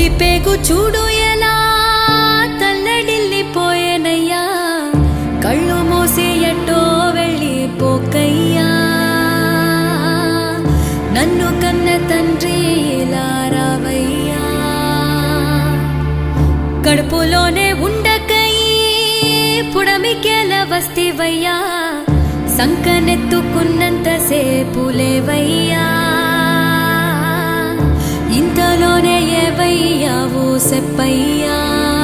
తల్లి పేగు చూడు ఎలా తల్లడిల్లిపోయేనయ్యా కళ్ళు మూసి ఎట్టో వెళ్ళిపోకయ్యా నన్ను కన్న తండ్రి ఇలా రావయ్యా కడుపులోనే ఉండకై పుడమికేల వస్తివయ్యా సంకనెత్తుకున్నంత సేపులేవయ్యా ఇంతలోనే ఏవయ్యావు సెప్పయ్యా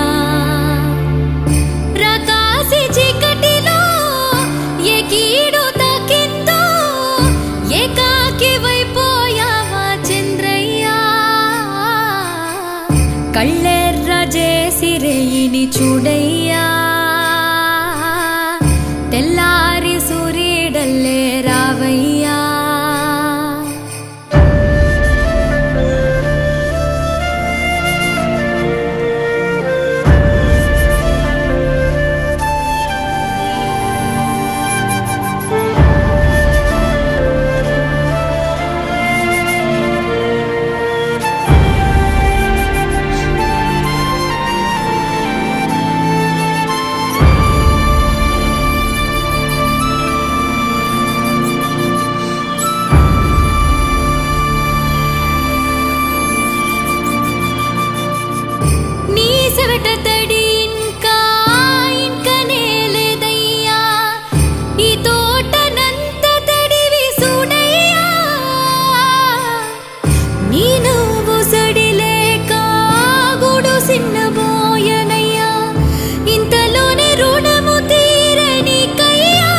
ప్రకాశి చీకటిలో ఏ కీడు తాకిందో ఏకాకి వైపోయావా చంద్రయ్యా కళ్ళెర్ర చేసి రేయిని చూడయ్యా తెల్లారి సూర్యుడల్లే రావయ్యా నీ సెవట తడి ఇంకా ఇంకనే లేదయ్యా ఈ తోటనంత తడివి చూడయ్యా నీ నువ్వు సడిలేక గుడు సిన్నబోయనయ్యా ఇంతలోనే రుణము తీరనికయ్యా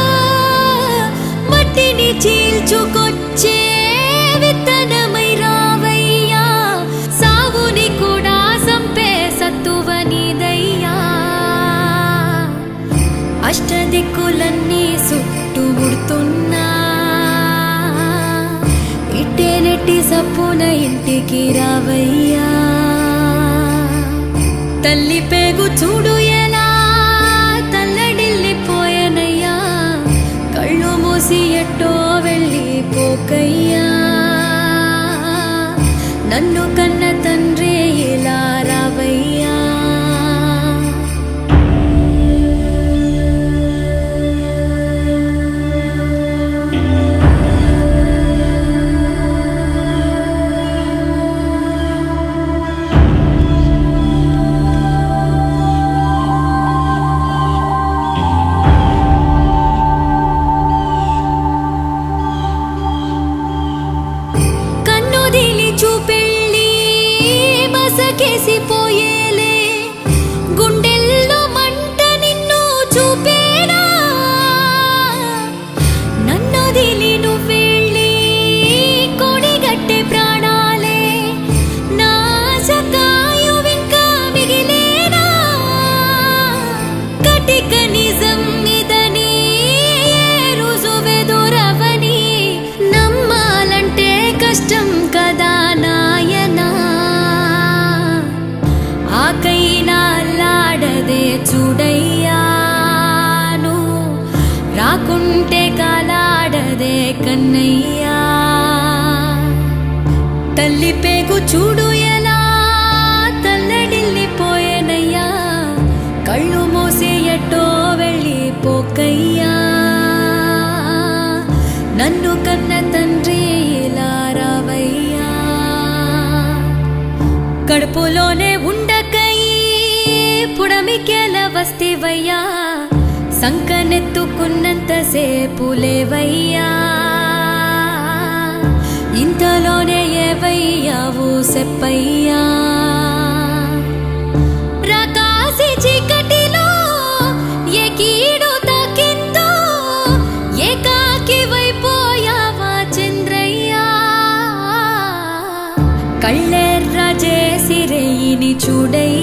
మట్టిని చీల్చుకొచ్చే విత్తనమై రావయ్యా సాగుని కూడా సంపే సత్తువనిదయ్యా అష్టదిక్కులన్నీ చుట్టుముడుతున్నా ఇట్టే నెట్టి సప్పున ఇంటికి రావయ్యా తల్లి పేగు చూడు ఎలా తల్లడిల్లిపోయనయ్యా కళ్ళు మూసి ఎట్టో వెళ్ళిపోకయ్యా నన్ను కన్న తండ్రి ఇలా రావయ్యా కన్నుదిలి చూపెళ్ళి మసకేసిపోయేలే గుండెల్లో మంట నిన్ను చూపేనా నన్నదిలి నువ్వెళ్ళి కొడిగట్టే ప్రాణాలే నా సకాయువింకా మిగిలేనా కటిక నిజం ఇదని ఏ రుజువెదురవని నమ్మాలంటే కష్టం కదా నాయనా ఆకైనా అల్లాడదే చూడయ్యాను రాకుంటే కాలాడదే కన్నయ్యా తల్లి పేగు చూడు ఎలా తల్లడిల్లిపోయేనయ్యా కళ్ళు మూసి ఎట్టో వెళ్ళిపోకయ్యా నన్ను కన్న తండ్రి ఇలా రావయ్యా కడుపులోనే ఉండకై పుడమికేల వస్తివయ్యా సంకనెత్తుకున్నంత సేపులేవయ్యా ఇంతలోనే ఏవయ్యావు సెప్పయ్యా ప్రకాశి చీకటిలో ఏ కీడు తాకిందో ఏకాకి వైపోయావా చంద్రయ్యా కళ్ళెర్ర చేసి రేయిని చూడయ్యా